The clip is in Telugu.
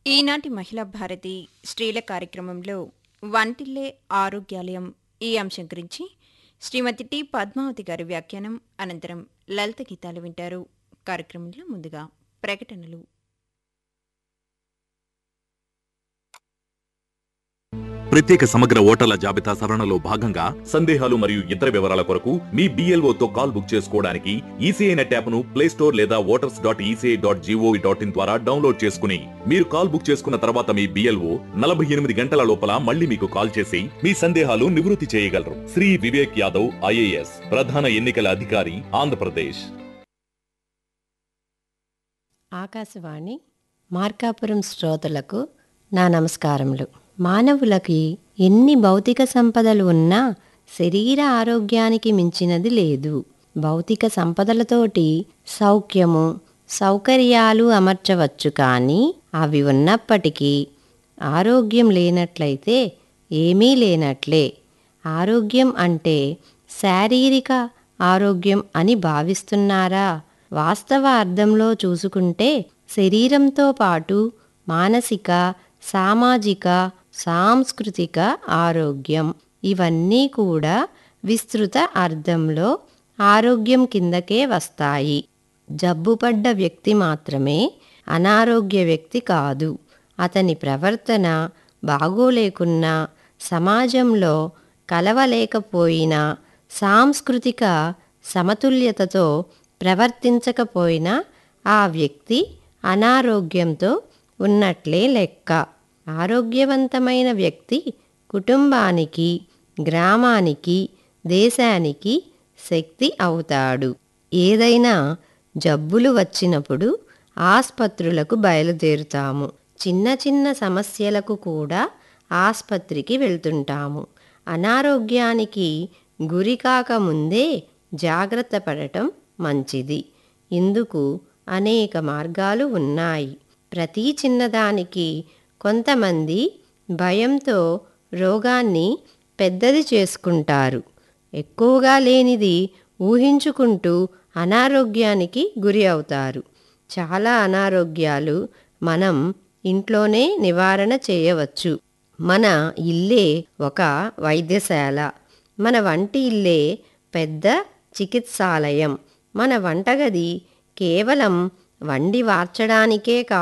ఈనాటి మహిళా భారతి స్త్రీల కార్యక్రమంలో వంటిల్లే ఆరోగ్యాలయం ఈ అంశం గురించి శ్రీమతి టి పద్మావతి గారి వ్యాఖ్యానం అనంతరం లలిత గీతాలు వింటారు కార్యక్రమంలో ముందుగా ప్రకటనలు ప్రత్యేక సమగ్ర ఓటర్ల జాబితా సవరణలో భాగంగా సందేహాలు మరియు ఇతర వివరాల కొరకు మీ BLO తో కాల్ బుక్ చేసుకోవడానికి ఈసీఐ నెట్ యాప్ను ప్లే స్టోర్ లేదా voters dot ECI dot GOV dot in ద్వారా డౌన్లోడ్ చేసుకుని మీరు కాల్ బుక్ చేసుకున్న తర్వాత మీ బిఎల్ఓ నలభై ఎనిమిది గంటల లోపల మళ్ళీ మీకు కాల్ చేసి మీ సందేహాలు నివృత్తి చేయగలరు శ్రీ వివేక్ యాదవ్ ఐఏఎస్ ప్రధాన ఎన్నికల అధికారి ఆంధ్రప్రదేశ్ ఆకాశవాణి మార్కాపురం శ్రోతలకు నా నమస్కారములు మానవులకి ఎన్ని భౌతిక సంపదలు ఉన్నా శరీర ఆరోగ్యానికి మించినది లేదు భౌతిక సంపదలతోటి సౌఖ్యము సౌకర్యాలు అమర్చవచ్చు కానీ అవి ఉన్నప్పటికీ ఆరోగ్యం లేనట్లయితే ఏమీ లేనట్లే ఆరోగ్యం అంటే శారీరక ఆరోగ్యం అని భావిస్తున్నారా వాస్తవ అర్థంలో చూసుకుంటే శరీరంతో పాటు మానసిక సామాజిక సాంస్కృతిక ఆరోగ్యం ఇవన్నీ కూడా విస్తృత అర్థంలో ఆరోగ్యం కిందకే వస్తాయి జబ్బుపడ్డ వ్యక్తి మాత్రమే అనారోగ్య వ్యక్తి కాదు అతని ప్రవర్తన బాగోలేకున్నా సమాజంలో కలవలేకపోయినా సాంస్కృతిక సమతుల్యతతో ప్రవర్తించకపోయినా ఆ వ్యక్తి అనారోగ్యంతో ఉన్నట్లే లెక్క ఆరోగ్యవంతమైన వ్యక్తి కుటుంబానికి గ్రామానికి దేశానికి శక్తి అవుతాడు ఏదైనా జబ్బులు వచ్చినప్పుడు ఆస్పత్రులకు బయలుదేరుతాము చిన్న చిన్న సమస్యలకు కూడా ఆస్పత్రికి వెళ్తుంటాము అనారోగ్యానికి గురి కాకముందే జాగ్రత్త పడటం మంచిది ఇందుకు అనేక మార్గాలు ఉన్నాయి ప్రతి చిన్నదానికి కొంతమంది భయంతో రోగాన్ని పెద్దది చేసుకుంటారు ఎక్కువగా లేనిది ఊహించుకుంటూ అనారోగ్యానికి గురి అవుతారు చాలా అనారోగ్యాలు మనం ఇంట్లోనే నివారణ చేయవచ్చు మన ఇల్లే ఒక వైద్యశాల మన వంటి ఇల్లే పెద్ద చికిత్సాలయం మన వంటగది కేవలం వండి వార్చడానికే కా